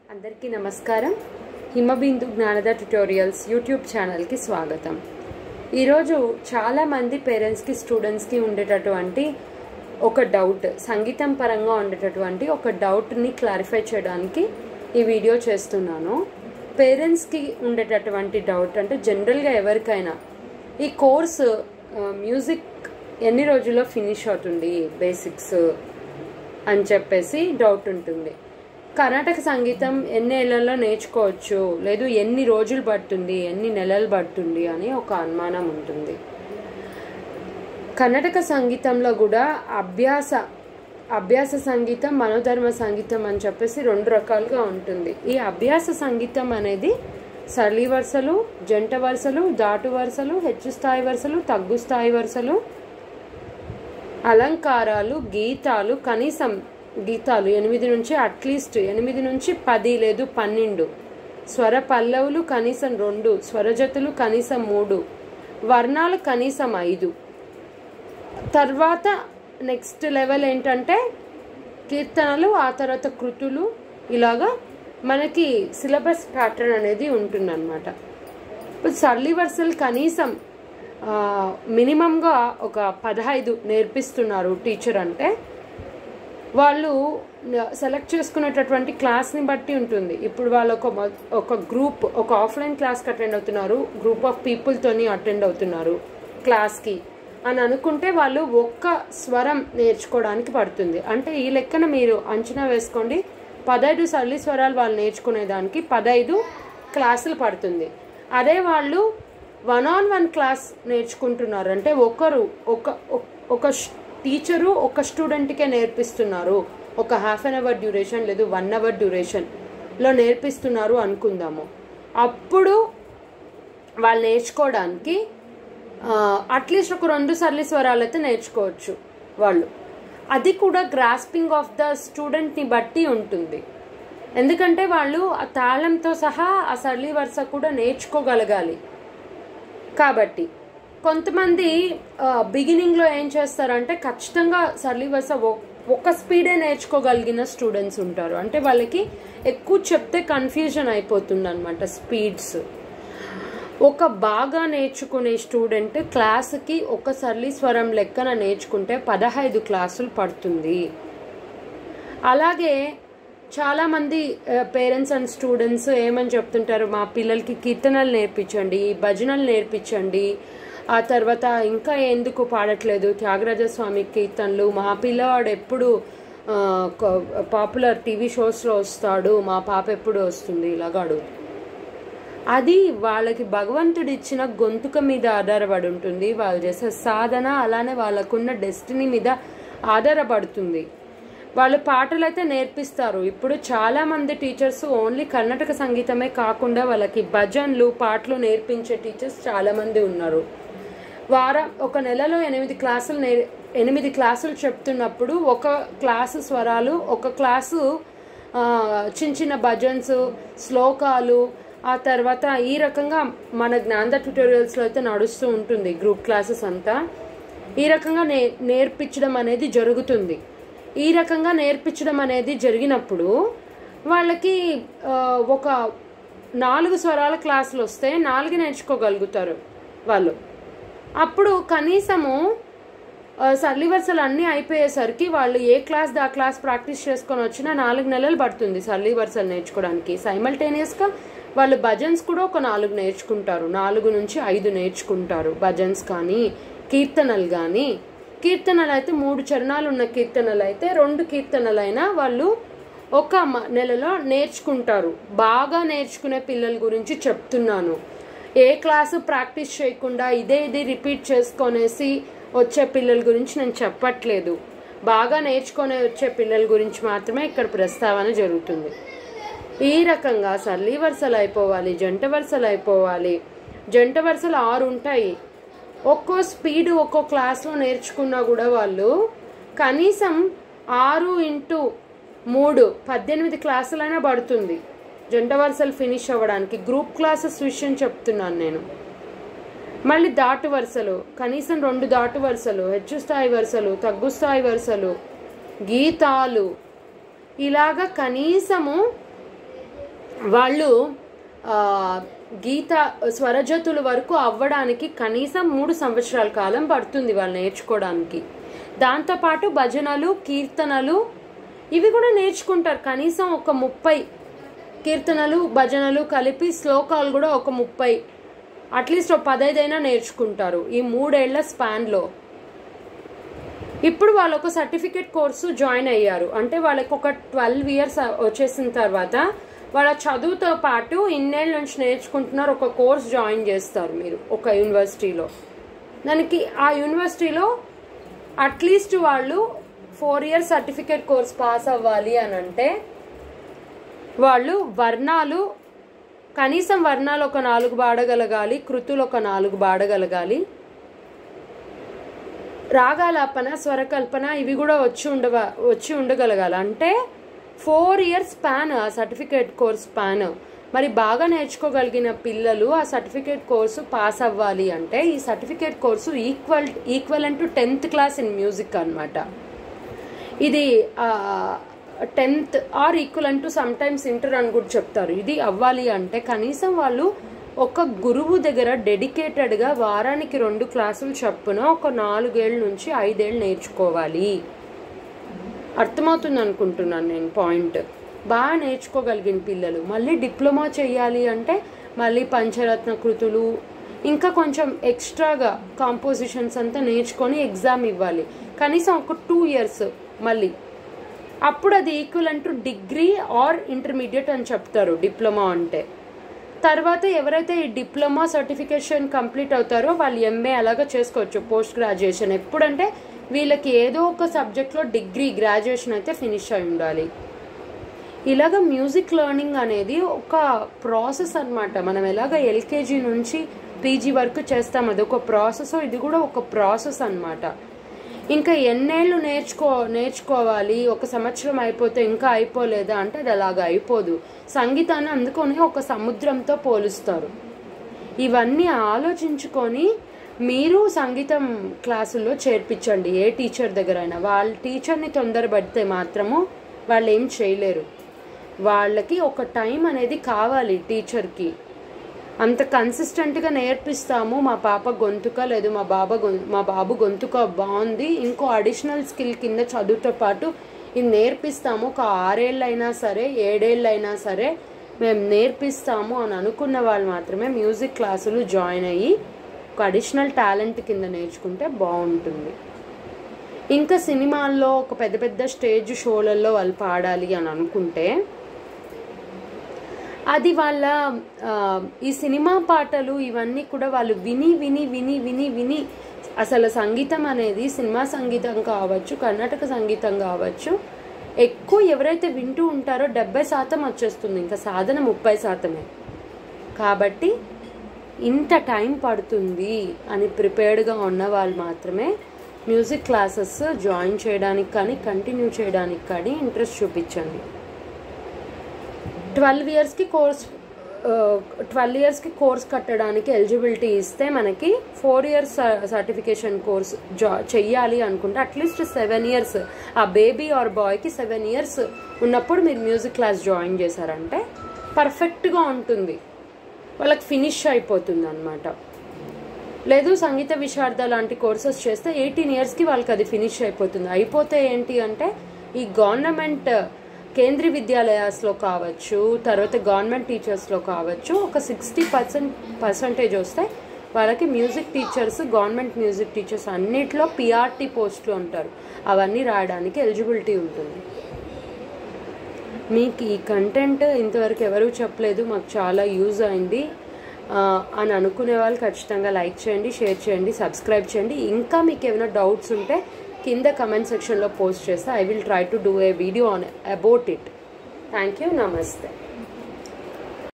అందరికీ నమస్కారం Himabindu జ్ఞానద tutorials YouTube ఛానల్కి స్వాగతం ఈరోజు చాలామంది పేరెంట్స్కి స్టూడెంట్స్కి ఉండేటటువంటి ఒక డౌట్ సంగీతం పరంగా ఉండేటటువంటి ఒక డౌట్ని క్లారిఫై చేయడానికి ఈ వీడియో చేస్తున్నాను పేరెంట్స్కి ఉండేటటువంటి డౌట్ అంటే జనరల్గా ఎవరికైనా ఈ కోర్సు మ్యూజిక్ ఎన్ని రోజుల్లో ఫినిష్ అవుతుంది బేసిక్స్ అని చెప్పేసి డౌట్ ఉంటుంది కర్ణాటక సంగీతం ఎన్ని ఏళ్లలో నేర్చుకోవచ్చు లేదు ఎన్ని రోజులు పడుతుంది ఎన్ని నెలలు పడుతుంది అని ఒక అనుమానం ఉంటుంది కర్ణాటక సంగీతంలో కూడా అభ్యాస అభ్యాస సంగీతం మనోధర్మ సంగీతం అని చెప్పేసి రెండు రకాలుగా ఉంటుంది ఈ అభ్యాస సంగీతం అనేది సరళి వరుసలు జంట వరుసలు దాటు వరుసలు హెచ్చు స్థాయి వరుసలు తగ్గు స్థాయి వరుసలు అలంకారాలు గీతాలు కనీసం గీతాలు ఎనిమిది నుంచి అట్లీస్ట్ ఎనిమిది నుంచి పది లేదు పన్నెండు స్వర పల్లవులు కనీసం రెండు స్వరజతులు కనీసం మూడు వర్ణాలు కనీసం ఐదు తర్వాత నెక్స్ట్ లెవెల్ ఏంటంటే కీర్తనలు ఆ తర్వాత కృతులు ఇలాగా మనకి సిలబస్ ప్యాటర్న్ అనేది ఉంటుందన్నమాట ఇప్పుడు సర్లీ వర్సలు కనీసం మినిమంగా ఒక పదహైదు నేర్పిస్తున్నారు టీచర్ అంటే వాళ్ళు సెలెక్ట్ చేసుకునేటటువంటి క్లాస్ని బట్టి ఉంటుంది ఇప్పుడు వాళ్ళు ఒక ఒక గ్రూప్ ఒక ఆఫ్లైన్ క్లాస్కి అటెండ్ అవుతున్నారు గ్రూప్ ఆఫ్ పీపుల్తోని అటెండ్ అవుతున్నారు క్లాస్కి అని అనుకుంటే వాళ్ళు ఒక్క స్వరం నేర్చుకోవడానికి పడుతుంది అంటే ఈ లెక్కన మీరు అంచనా వేసుకోండి పదహైదు సరళి స్వరాలు వాళ్ళు నేర్చుకునేదానికి పదహైదు క్లాసులు పడుతుంది అదే వాళ్ళు వన్ ఆన్ వన్ క్లాస్ నేర్చుకుంటున్నారు అంటే ఒకరు ఒక ఒక టీచరు ఒక స్టూడెంట్కే నేర్పిస్తున్నారు ఒక హాఫ్ అన్ అవర్ డ్యూరేషన్ లేదు వన్ అవర్ డ్యూరేషన్లో నేర్పిస్తున్నారు అనుకుందాము అప్పుడు వాళ్ళు నేర్చుకోవడానికి అట్లీస్ట్ ఒక రెండు సరళి స్వరాలు అయితే నేర్చుకోవచ్చు వాళ్ళు అది కూడా గ్రాస్పింగ్ ఆఫ్ ద స్టూడెంట్ని బట్టి ఉంటుంది ఎందుకంటే వాళ్ళు ఆ తాళంతో సహా ఆ సరళి వరుస కూడా నేర్చుకోగలగాలి కాబట్టి కొంతమంది బిగినింగ్లో ఏం చేస్తారంటే ఖచ్చితంగా సరళి వరుస ఒక స్పీడే నేర్చుకోగలిగిన స్టూడెంట్స్ ఉంటారు అంటే వాళ్ళకి ఎక్కువ చెప్తే కన్ఫ్యూజన్ అయిపోతుంది అనమాట స్పీడ్స్ ఒక బాగా నేర్చుకునే స్టూడెంట్ క్లాస్కి ఒక సరళి స్వరం లెక్కన నేర్చుకుంటే పదహైదు క్లాసులు పడుతుంది అలాగే చాలామంది పేరెంట్స్ అండ్ స్టూడెంట్స్ ఏమని చెప్తుంటారు మా పిల్లలకి కీర్తనలు నేర్పించండి భజనలు నేర్పించండి ఆ తర్వాత ఇంకా ఎందుకు పాడట్లేదు త్యాగరాజ స్వామి కీర్తనలు మా పిల్లవాడు ఎప్పుడు పాపులర్ టీవీ షోస్లో వస్తాడు మా పాప ఎప్పుడు వస్తుంది ఇలాగ అడుగు అది వాళ్ళకి భగవంతుడు ఇచ్చిన గొంతుక మీద ఆధారపడి ఉంటుంది వాళ్ళు చేసే సాధన అలానే వాళ్ళకున్న డెస్టినీ మీద ఆధారపడుతుంది వాళ్ళు పాటలు అయితే నేర్పిస్తారు ఇప్పుడు చాలా మంది టీచర్స్ ఓన్లీ కర్ణాటక సంగీతమే కాకుండా వాళ్ళకి భజన్లు పాటలు నేర్పించే టీచర్స్ చాలా మంది ఉన్నారు వారం ఒక నెలలో ఎనిమిది క్లాసులు నే ఎనిమిది క్లాసులు చెప్తున్నప్పుడు ఒక క్లాసు స్వరాలు ఒక క్లాసు చిన్న చిన్న భజన్స్ శ్లోకాలు ఆ తర్వాత ఈ రకంగా మన జ్ఞాన ట్యూటోరియల్స్లో అయితే నడుస్తూ ఉంటుంది గ్రూప్ క్లాసెస్ అంతా ఈ రకంగా నే నేర్పించడం అనేది జరుగుతుంది ఈ రకంగా నేర్పించడం అనేది జరిగినప్పుడు వాళ్ళకి ఒక నాలుగు స్వరాల క్లాసులు వస్తే నాలుగు నేర్చుకోగలుగుతారు వాళ్ళు అప్పుడు కనీసము సర్లీ వరుసలు అన్నీ అయిపోయేసరికి వాళ్ళు ఏ క్లాస్ దా క్లాస్ ప్రాక్టీస్ చేసుకొని వచ్చినా నాలుగు నెలలు పడుతుంది సర్లీ వరుసలు నేర్చుకోవడానికి సైమల్టేనియస్గా వాళ్ళు భజన్స్ కూడా ఒక నాలుగు నేర్చుకుంటారు నాలుగు నుంచి ఐదు నేర్చుకుంటారు భజన్స్ కానీ కీర్తనలు కానీ కీర్తనలు అయితే మూడు చరణాలు ఉన్న కీర్తనలు అయితే రెండు కీర్తనలైనా వాళ్ళు ఒక నెలలో నేర్చుకుంటారు బాగా నేర్చుకునే పిల్లల గురించి చెప్తున్నాను ఏ క్లాసు ప్రాక్టీస్ చేయకుండా ఇదే ఇది రిపీట్ చేసుకొనేసి వచ్చే పిల్లల గురించి నేను చెప్పట్లేదు బాగా నేర్చుకొని వచ్చే పిల్లల గురించి మాత్రమే ఇక్కడ ప్రస్తావన జరుగుతుంది ఈ రకంగా సర్లీ వరుసలు అయిపోవాలి జంట వరుసలు అయిపోవాలి జంట వరుసలు ఆరు ఉంటాయి ఒక్కో స్పీడ్ ఒక్కో క్లాస్లో నేర్చుకున్నా కూడా వాళ్ళు కనీసం ఆరు ఇంటూ మూడు పద్దెనిమిది క్లాసులైనా పడుతుంది జంట వరుసలు ఫినిష్ అవ్వడానికి గ్రూప్ క్లాసెస్ విషయం చెప్తున్నాను నేను మళ్ళీ దాటు వరుసలు కనీసం రెండు దాటు వరుసలు హెచ్చు స్థాయి వరుసలు తగ్గు స్థాయి వరుసలు గీతాలు ఇలాగా కనీసము వాళ్ళు ఆ, గీత స్వరజతుల వరకు అవ్వడానికి కనీసం మూడు సంవత్సరాల కాలం పడుతుంది వాళ్ళు నేర్చుకోవడానికి దాంతోపాటు భజనలు కీర్తనలు ఇవి కూడా నేర్చుకుంటారు కనీసం ఒక ముప్పై కీర్తనలు భజనలు కలిపి శ్లోకాలు కూడా ఒక ముప్పై అట్లీస్ట్ ఒక పదైదైనా నేర్చుకుంటారు ఈ మూడేళ్ల స్పాన్లో ఇప్పుడు వాళ్ళు ఒక సర్టిఫికేట్ కోర్సు జాయిన్ అయ్యారు అంటే వాళ్ళకి ఒక ట్వెల్వ్ ఇయర్స్ వచ్చేసిన తర్వాత వాళ్ళ చదువుతో పాటు ఇన్నేళ్ళ నుంచి నేర్చుకుంటున్నారు ఒక కోర్స్ జాయిన్ చేస్తారు మీరు ఒక యూనివర్సిటీలో దానికి ఆ యూనివర్సిటీలో అట్లీస్ట్ వాళ్ళు four years certificate course pass అవ్వాలి అని అంటే వాళ్ళు వర్ణాలు కనీసం వర్ణాలు ఒక నాలుగు బాడగలగాలి కృతులు ఒక నాలుగు బాడగలగాలి రాగాలాపన స్వరకల్పన ఇవి కూడా వచ్చి ఉండవ వచ్చి ఉండగలగాలి అంటే ఫోర్ ఇయర్స్ స్పాన్ ఆ సర్టిఫికేట్ కోర్స్ స్పాన్ మరి బాగా నేర్చుకోగలిగిన పిల్లలు ఆ సర్టిఫికేట్ కోర్సు పాస్ అవ్వాలి అంటే ఈ certificate course equal equal to tenth class in music అన్నమాట ఇది tenth or equal to sometimes inter అని కూడా చెప్తారు ఇది అవ్వాలి అంటే కనీసం వాళ్ళు ఒక గురువు దగ్గర డెడికేటెడ్గా వారానికి రెండు క్లాసులు చొప్పున ఒక నాలుగేళ్ళ నుంచి ఐదేళ్ళు నేర్చుకోవాలి అర్థమవుతుంది అనుకుంటున్నాను నేను పాయింట్ బాగా నేర్చుకోగలిగిన పిల్లలు మళ్ళీ డిప్లొమా చేయాలి అంటే మళ్ళీ పంచరత్న కృతులు ఇంకా కొంచెం ఎక్స్ట్రాగా కాంపోజిషన్స్ అంతా నేర్చుకొని ఎగ్జామ్ ఇవ్వాలి కనీసం ఒక టూ ఇయర్స్ మళ్ళీ అప్పుడు అది ఈక్వల్ అంటూ డిగ్రీ ఆర్ ఇంటర్మీడియట్ అని చెప్తారు డిప్లొమా అంటే తర్వాత ఎవరైతే ఈ డిప్లొమా సర్టిఫికేషన్ కంప్లీట్ అవుతారో వాళ్ళు ఎంఏ అలాగా చేసుకోవచ్చు పోస్ట్ గ్రాడ్యుయేషన్ ఎప్పుడంటే వీళ్ళకి ఏదో ఒక సబ్జెక్ట్లో డిగ్రీ గ్రాడ్యుయేషన్ అయితే ఫినిష్ అయి ఉండాలి ఇలాగ మ్యూజిక్ లెర్నింగ్ అనేది ఒక ప్రాసెస్ అన్నమాట మనం ఎలాగ ఎల్కేజీ నుంచి పీజీ వరకు చేస్తాం అది ఒక ప్రాసెస్ ఇది కూడా ఒక ప్రాసెస్ అన్నమాట ఇంకా ఎన్నేళ్ళు నేర్చుకో నేర్చుకోవాలి ఒక సంవత్సరం అయిపోతే ఇంకా అయిపోలేదా అంటే అది అలాగ అయిపోదు సంగీతాన్ని అందుకొని ఒక సముద్రంతో పోలుస్తారు ఇవన్నీ ఆలోచించుకొని మీరు సంగీతం క్లాసుల్లో చేర్పించండి ఏ టీచర్ దగ్గరైనా వాళ్ళ టీచర్ని తొందరపడితే మాత్రము వాళ్ళు ఏం చేయలేరు వాళ్ళకి ఒక టైం అనేది కావాలి టీచర్కి అంత కన్సిస్టెంట్గా నేర్పిస్తాము మా పాప గొంతుక లేదు మా బాబా గొం మా బాబు గొంతుక బాగుంది ఇంకో అడిషనల్ స్కిల్ కింద చదువుతో పాటు ఇది నేర్పిస్తాము ఒక ఆరేళ్ళైనా సరే ఏడేళ్ళైనా సరే మేము నేర్పిస్తాము అని అనుకున్న వాళ్ళు మాత్రమే మ్యూజిక్ క్లాసులు జాయిన్ అయ్యి ఒక అడిషనల్ టాలెంట్ కింద నేర్చుకుంటే బాగుంటుంది ఇంకా సినిమాల్లో ఒక పెద్ద పెద్ద స్టేజ్ షోలలో వాళ్ళు పాడాలి అని అనుకుంటే అది వాళ్ళ ఆ, ఈ సినిమా పాటలు ఇవన్నీ కూడా వాళ్ళు విని విని విని విని విని అసలు సంగీతం అనేది సినిమా సంగీతం కావచ్చు కర్ణాటక సంగీతం కావచ్చు ఎక్కువ ఎవరైతే వింటూ ఉంటారో డెబ్బై శాతం వచ్చేస్తుంది ఇంకా సాధన ముప్పై శాతమే కాబట్టి ఇంత టైం పడుతుంది అని ప్రిపేర్డ్గా ఉన్న వాళ్ళు మాత్రమే మ్యూజిక్ క్లాసెస్ జాయిన్ చేయడానికి కానీ కంటిన్యూ చేయడానికి కానీ ఇంట్రెస్ట్ చూపించండి ట్వెల్వ్ ఇయర్స్కి కోర్స్ ట్వెల్వ్ ఇయర్స్కి కోర్స్ కట్టడానికి ఎలిజిబిలిటీ ఇస్తే మనకి ఫోర్ ఇయర్స్ సర్టిఫికేషన్ కోర్స్ జా చెయ్యాలి అనుకుంటే అట్లీస్ట్ సెవెన్ ఇయర్స్ ఆ బేబీ ఆర్ బాయ్కి సెవెన్ ఇయర్స్ ఉన్నప్పుడు మీరు మ్యూజిక్ క్లాస్ జాయిన్ చేశారంటే పర్ఫెక్ట్గా ఉంటుంది వాళ్ళకి ఫినిష్ అయిపోతుంది అనమాట లేదు సంగీత విశారద లాంటి కోర్సెస్ చేస్తే ఎయిటీన్ ఇయర్స్కి వాళ్ళకి అది ఫినిష్ అయిపోతుంది అయిపోతే ఏంటి అంటే ఈ గవర్నమెంట్ కేంద్రీయ విద్యాలయాస్లో కావచ్చు తర్వాత గవర్నమెంట్ టీచర్స్లో కావచ్చు ఒక సిక్స్టీ పర్సెంట్ పర్సంటేజ్ వస్తే వాళ్ళకి music teachers government music teachers అన్నిట్లో పిఆర్టీ పోస్టులు ఉంటారు అవన్నీ రాయడానికి ఎలిజిబిలిటీ ఉంటుంది మీకు ఈ కంటెంట్ ఇంతవరకు ఎవరూ చెప్పలేదు మాకు చాలా యూజ్ అయింది ఆ, అని అనుకునే వాళ్ళు ఖచ్చితంగా లైక్ చేయండి షేర్ చేయండి సబ్స్క్రైబ్ చేయండి ఇంకా మీకు ఏమైనా డౌట్స్ ఉంటే కింద కమెంట్ సెక్షన్లో పోస్ట్ చేస్తే I will try to do a video on about it thank you నమస్తే